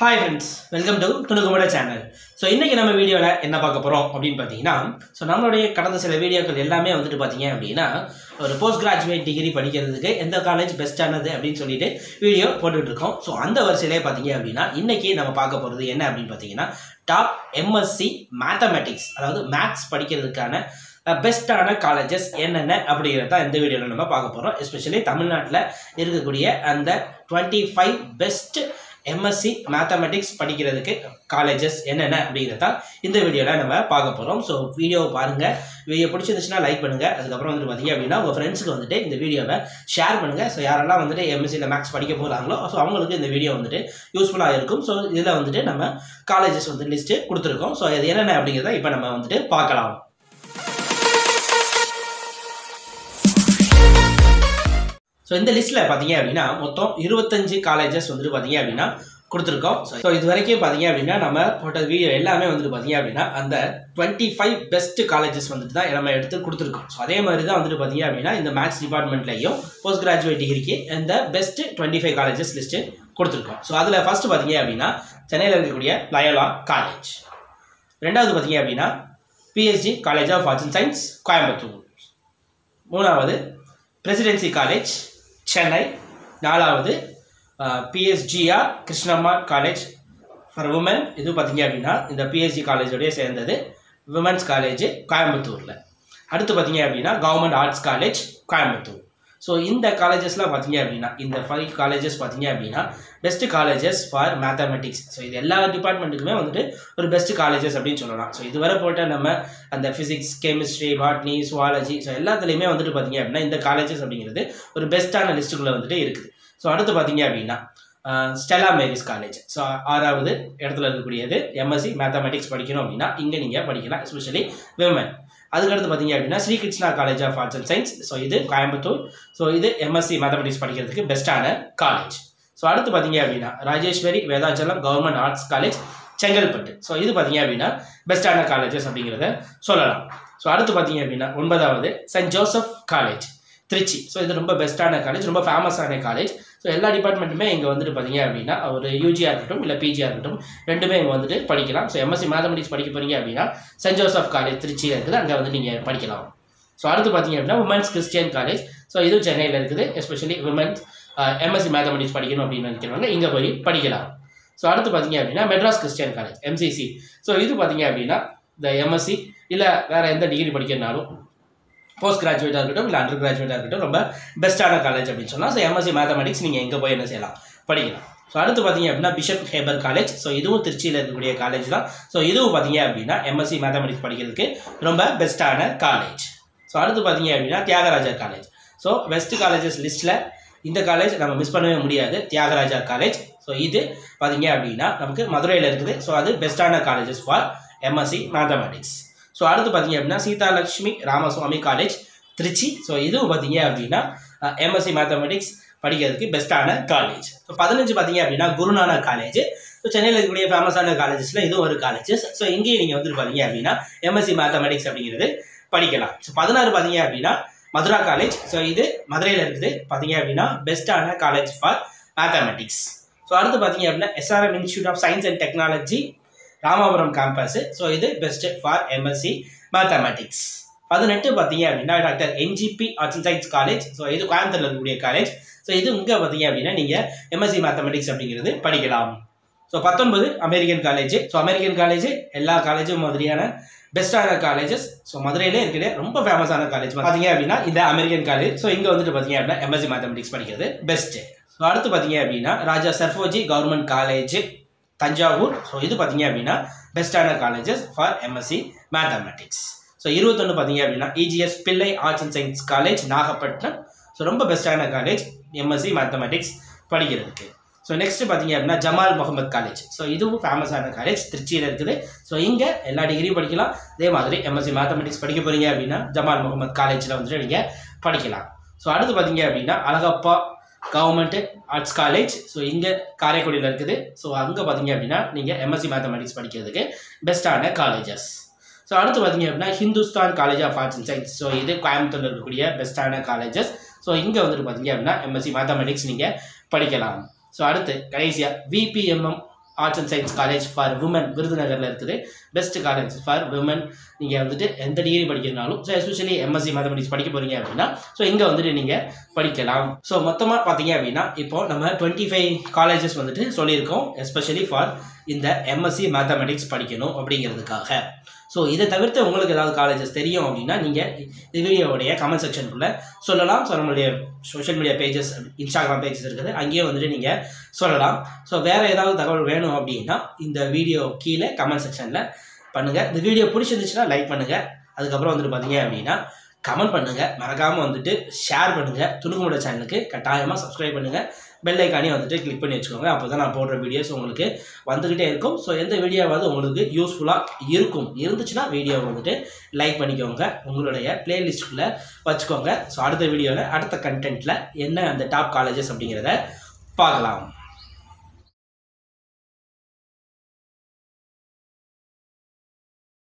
hi friends welcome to துணுக்குமட channel so இன்றைக்கி நம்ம வீடியோவில் என்ன பார்க்க போகிறோம் அப்படின்னு பார்த்தீங்கன்னா ஸோ நம்மளுடைய கடந்த சில வீடியோக்கள் எல்லாமே வந்துட்டு பார்த்தீங்க அப்படின்னா ஒரு போஸ்ட் கிராஜுவேட் டிகிரி படிக்கிறதுக்கு எந்த காலேஜ் பெஸ்ட்டானது அப்படின்னு சொல்லிட்டு வீடியோ போட்டுட்டு இருக்கோம் ஸோ அந்த வரிசையிலே பார்த்தீங்க அப்படின்னா இன்றைக்கி நம்ம பார்க்க போகிறது என்ன அப்படின்னு பார்த்தீங்கன்னா டாப் எம்எஸ்சி மேத்தமெட்டிக்ஸ் அதாவது மேத்ஸ் படிக்கிறதுக்கான பெஸ்ட்டான காலேஜஸ் என்னென்ன அப்படிங்கிறத தான் இந்த வீடியோவில் நம்ம பார்க்க போகிறோம் எஸ்பெஷலி தமிழ்நாட்டில் இருக்கக்கூடிய அந்த twenty five best MSc mathematics படிக்கிறதுக்கு காலேஜஸ் என்னென்ன அப்படிங்கிறத இந்த வீடியோவில் நம்ம பார்க்க போகிறோம் ஸோ வீடியோவை பாருங்கள் வீடியோ பிடிச்சிருந்துச்சுன்னா லைக் பண்ணுங்கள் அதுக்கப்புறம் வந்துட்டு பார்த்தீங்க அப்படின்னா உங்கள் ஃப்ரெண்ட்ஸுக்கு வந்துட்டு இந்த வீடியோவை ஷேர் பண்ணுங்கள் ஸோ யாரெல்லாம் வந்துட்டு எம்எஸ்சியில் மேக்ஸ் படிக்க போகிறாங்களோ ஸோ அவங்களுக்கு இந்த வீடியோ வந்துட்டு யூஸ்ஃபுல்லாக இருக்கும் ஸோ இதில் வந்துட்டு நம்ம காலேஜஸ் வந்து லிஸ்ட்டு கொடுத்துருக்கோம் ஸோ அது என்னென்ன அப்படிங்கிறத இப்போ நம்ம வந்துட்டு பார்க்கலாம் ஸோ இந்த லிஸ்ட்டில் பார்த்தீங்க அப்படின்னா மொத்தம் இருபத்தஞ்சு காலேஜஸ் வந்துட்டு பார்த்தீங்க அப்படின்னா கொடுத்துருக்கோம் ஸோ இது வரைக்கும் பார்த்தீங்க அப்படின்னா நம்ம போட்ட வீடியோ எல்லாமே வந்துட்டு பார்த்தீங்க அப்படின்னா அந்த டுவெண்ட்டி ஃபைவ் பெஸ்ட் காலேஜஸ் வந்துட்டு தான் நம்ம எடுத்து கொடுத்துருக்கோம் ஸோ அதே மாதிரி தான் வந்துட்டு பார்த்தீங்க அப்படின்னா இந்த மேத்ஸ் டிபார்ட்மெண்ட்லையும் போஸ்ட் கிராஜுவேட் டிகிரிக்கு இந்த best twenty five colleges list கொடுத்துருக்கோம் ஸோ அதில் ஃபஸ்ட்டு பார்த்தீங்க அப்படின்னா சென்னையில் இருக்கக்கூடிய லயோலா காலேஜ் ரெண்டாவது பார்த்தீங்க அப்படின்னா PSG college of arts and science Coimbatore மூணாவது பிரசிடென்சி காலேஜ் சென்னை நாலாவது PSGR Krishnamma college for women இது பார்த்தீங்க அப்படின்னா இந்த பிஎஸ்ஜி காலேஜோடய சேர்ந்தது விமன்ஸ் காலேஜ் கோயம்புத்தூரில் அடுத்து பார்த்தீங்க அப்படின்னா government arts college Coimbatore so இந்த காலேஜஸ்லாம் பார்த்தீங்க அப்படின்னா இந்த ஃபைவ் காலேஜஸ் பார்த்தீங்க அப்படின்னா best colleges for mathematics so இது எல்லா டிபார்ட்மெண்ட்டுக்குமே வந்துட்டு ஒரு பெஸ்ட் காலேஜஸ் அப்படின்னு சொல்லலாம் ஸோ இதுவரை போட்ட நம்ம அந்த physics chemistry botany zoology so எல்லாத்துலேயுமே வந்துட்டு பார்த்தீங்க அப்படின்னா இந்த காலேஜஸ் அப்படிங்கிறது ஒரு பெஸ்ட்டான லிஸ்ட்டுக்குள்ளே வந்துட்டு இருக்குது ஸோ அடுத்து பார்த்தீங்க அப்படின்னா ஸ்டெலா மேரிஸ் காலேஜ் ஸோ ஆறாவது இடத்துல இருக்கக்கூடியது எம்எஸ்சி மேத்தமெட்டிக்ஸ் படிக்கணும் அப்படின்னா இங்கே நீங்கள் படிக்கலாம் எஸ்பெஷலி விமன் அதுக்கடுத்து பார்த்தீங்க அப்படின்னா Sri Krishna college of arts and science so இது கோயம்புத்தூர் ஸோ இது எம்எஸ்சி மேத்தமெட்டிக்ஸ் படிக்கிறதுக்கு பெஸ்ட்டான காலேஜ் ஸோ அடுத்து பார்த்தீங்க அப்படின்னா Rajeswari Vedachalam government arts college Chengalpattu so இது பார்த்தீங்க அப்படின்னா பெஸ்ட்டான காலேஜஸ் அப்படிங்கிறத சொல்லலாம் ஸோ அடுத்து பார்த்தீங்க அப்படின்னா ஒன்பதாவது Saint Joseph college Trichy so இது ரொம்ப பெஸ்ட்டான காலேஜ் ரொம்ப ஃபேமஸான காலேஜ் ஸோ எல்லா டிபார்ட்மெண்ட்டுமே இங்கே வந்துட்டு பார்த்தீங்க அப்படின்னா ஒரு யூஜியாக இருக்கட்டும் இல்லை பிஜியாக இருக்கட்டும் ரெண்டுமே இங்கே வந்துட்டு படிக்கலாம் ஸோ எம்எஸ்சி மேத்தமெட்டிக்ஸ் படிக்க போகிறீங்க அப்படின்னா சென்ட் ஜோசப் காலேஜ் திருச்சியில் இருக்குது அங்கே வந்து நீங்கள் படிக்கலாம் ஸோ அடுத்து பார்த்தீங்க அப்படின்னா உமன்ஸ் கிறிஸ்டியன் காலேஜ் ஸோ இதுவும் சென்னையில் இருக்குது எஸ்பெஷலி உமன்ஸ் எம்எஸ்சி மேத்தமெட்டிக்ஸ் படிக்கணும் அப்படின்னு நினைக்கிறவங்க இங்கே போய் படிக்கலாம் ஸோ அடுத்து பார்த்தீங்க அப்படின்னா Madras Christian college MCC so இது பார்த்தீங்க அப்படின்னா இந்த எம்எஸ்சி இல்லை வேறு எந்த டிகிரி படிக்கிறனாலும் போஸ்ட் கிராஜுவேட்டாக இருக்கட்டும் இல்லை அண்டர் கிராஜுவேட்டாக இருக்கட்டும் ரொம்ப பெஸ்ட்டான காலேஜ் அப்படின்னு சொன்னால் ஸோ எம்எஸ்சி மேத்தமெட்டிக்ஸ் நீங்கள் எங்கே போய் என்ன செய்யலாம் படிக்கலாம் ஸோ அடுத்து பார்த்தீங்க அப்படின்னா பிஷப் ஹேபர் காலேஜ் ஸோ இதுவும் திருச்சியில் இருக்கக்கூடிய காலேஜ் தான் ஸோ இதுவும் பார்த்தீங்க அப்படின்னா எம்எஸ்சி மேத்தமெட்டிக்ஸ் படிக்கிறதுக்கு ரொம்ப பெஸ்ட்டான காலேஜ் ஸோ அடுத்து பார்த்தீங்க அப்படின்னா Thiagarajar college so best colleges லிஸ்ட்டில் இந்த காலேஜ் நம்ம மிஸ் பண்ணவே முடியாது தியாகராஜா காலேஜ் ஸோ இது பார்த்தீங்க அப்படின்னா நமக்கு மதுரையில் இருக்குது ஸோ அது பெஸ்ட்டான colleges for MSc mathematics so அடுத்து பார்த்தீங்க அப்படின்னா சீதாலட்சுமி ராமசுவாமி காலேஜ் திருச்சி ஸோ இதுவும் பார்த்தீங்க அப்படின்னா எம்எஸ்சி மேத்தமெட்டிக்ஸ் படிக்கிறதுக்கு பெஸ்ட்டான காலேஜ் ஸோ பதினஞ்சு பார்த்தீங்க அப்படின்னா குருநானக் காலேஜ் ஸோ சென்னையில் இருக்கக்கூடிய ஃபேமஸான காலேஜஸில் இதுவும் ஒரு காலேஜஸ் ஸோ இங்கேயும் நீங்கள் வந்துட்டு பார்த்தீங்க அப்படின்னா எம்எஸ்சி மேத்தமெட்டிக்ஸ் அப்படிங்கிறது படிக்கலாம் ஸோ பதினாறு பார்த்தீங்க அப்படின்னா மதுரா காலேஜ் ஸோ இது மதுரையில் இருக்குது பார்த்தீங்க அப்படின்னா பெஸ்ட்டான காலேஜ் ஃபார் மேத்தமெட்டிக்ஸ் ஸோ அடுத்து பார்த்தீங்க அப்படின்னா SRM institute of science and technology Ramapuram campus so இது பெஸ்ட் ஃபார் எம்எஸ்சி மேத்தமெட்டிக்ஸ் பதினெட்டு பார்த்தீங்க அப்படின்னா doctor NGP arts and science college so இது கோயம்புத்தூரில் இருக்கக்கூடிய காலேஜ் ஸோ இது இங்கே பார்த்தீங்க அப்படின்னா நீங்கள் எம்எஸ்சி மேத்தமெட்டிக்ஸ் அப்படிங்கிறது படிக்கலாம் ஸோ பத்தொன்பது American college so American college எல்லா காலேஜும் மாதிரியான பெஸ்ட்டான காலேஜஸ் ஸோ மதுரையிலே இருக்கிற ரொம்ப ஃபேமஸான காலேஜ் பார்த்தீங்க அப்படின்னா இந்த அமெரிக்கன் காலேஜ் ஸோ இங்கே வந்துட்டு பார்த்தீங்க அப்படின்னா எம்எஸ்சி மேத்தமெட்டிக்ஸ் படிக்கிறது பெஸ்ட்டு ஸோ அடுத்து பார்த்தீங்க அப்படின்னா Raja Serfoji government college Thanjavur so இது பார்த்தீங்க அப்படின்னா பெஸ்ட்டான colleges for MSc mathematics so இருபத்தொன்று பார்த்தீங்க அப்படின்னா EGS Pillai arts and science college Nagapattinam so ரொம்ப பெஸ்ட்டான காலேஜ் எம்எஸ்சி மேத்தமெட்டிக்ஸ் படிக்கிறதுக்கு ஸோ நெக்ஸ்ட்டு பார்த்தீங்க அப்படின்னா ஜமால் முகமது காலேஜ் ஸோ இதுவும் ஃபேமஸான காலேஜ் திருச்சியில் இருக்குது ஸோ இங்கே எல்லா டிகிரியும் படிக்கலாம் அதே மாதிரி எம்எஸ்சி மேத்தமெட்டிக்ஸ் படிக்க போகிறீங்க அப்படின்னா ஜமால் முகமது காலேஜில் வந்துட்டு நீங்கள் படிக்கலாம் ஸோ அடுத்து பார்த்தீங்க அப்படின்னா Alagappa government arts college so இங்கே காரைக்குடியில் இருக்குது ஸோ அங்கே பார்த்தீங்க அப்படின்னா நீங்கள் எம்எஸ்சி மேத்தமெட்டிக்ஸ் படிக்கிறதுக்கு பெஸ்ட்டான காலேஜஸ் ஸோ அடுத்து பார்த்தீங்க அப்படின்னா Hindustan college of arts and science so இது கோயம்புத்தூரில் இருக்கக்கூடிய பெஸ்ட்டான காலேஜஸ் ஸோ இங்கே வந்துட்டு பார்த்தீங்க அப்படின்னா எம்எஸ்சி மேத்தமெட்டிக்ஸ் நீங்கள் படிக்கலாம் ஸோ அடுத்து கடைசியாக VBMM arts and science college for women விருதுநகரில் இருக்குது பெஸ்ட் காலேஜ் ஃபார் உமன் நீங்கள் வந்துட்டு எந்த டிகிரி படிக்கிறனாலும் ஸோ எஸ்பெஷலி எம்எஸ்சி மேத்தமெட்டிக்ஸ் படிக்க போகிறீங்க அப்படின்னா ஸோ இங்கே வந்துட்டு நீங்கள் படிக்கலாம் ஸோ மொத்தமாக பார்த்தீங்க அப்படின்னா இப்போ நம்ம டுவெண்ட்டி ஃபைவ் காலேஜஸ் வந்துட்டு சொல்லியிருக்கோம் எஸ்பெஷலி ஃபார் இந்த எம்எஸ்சி மேத்தமெட்டிக்ஸ் படிக்கணும் அப்படிங்கிறதுக்காக ஸோ இதை தவிர்த்து உங்களுக்கு ஏதாவது காலேஜஸ் தெரியும் அப்படின்னா நீங்கள் இந்த வீடியோவுடைய கமெண்ட் செக்ஷனுக்குள்ளே சொல்லலாம் ஸோ நம்மளுடைய social media pages Instagram pages இருக்குது அங்கேயும் வந்துட்டு நீங்கள் சொல்லலாம் ஸோ வேறு ஏதாவது தகவல் வேணும் அப்படின்னா இந்த வீடியோ கீழே கமெண்ட் செக்ஷனில் பண்ணுங்கள் இந்த வீடியோ பிடிச்சிருந்துச்சுன்னா லைக் பண்ணுங்கள் அதுக்கப்புறம் வந்துட்டு பார்த்தீங்க அப்படின்னா கமெண்ட் பண்ணுங்கள் மறக்காமல் வந்துட்டு ஷேர் பண்ணுங்கள் துணுக்குமுட சேனலுக்கு கட்டாயமாக சப்ஸ்கிரைப் பண்ணுங்கள் பெல் ஐக்கானையும் வந்துட்டு கிளிக் பண்ணி வச்சுக்கோங்க அப்போ தான் நான் போடுற வீடியோஸ் உங்களுக்கு வந்துக்கிட்டே இருக்கும் ஸோ எந்த வீடியோவாவது உங்களுக்கு யூஸ்ஃபுல்லாக இருக்கும் இருந்துச்சுன்னா வீடியோவை வந்துட்டு லைக் பண்ணிக்கோங்க உங்களுடைய பிளேலிஸ்ட்டுக்குள்ளே வச்சுக்கோங்க ஸோ அடுத்த வீடியோவில் அடுத்த கண்டென்ட்டில் என்ன அந்த டாப் காலேஜஸ் அப்படிங்கிறத பார்க்கலாம்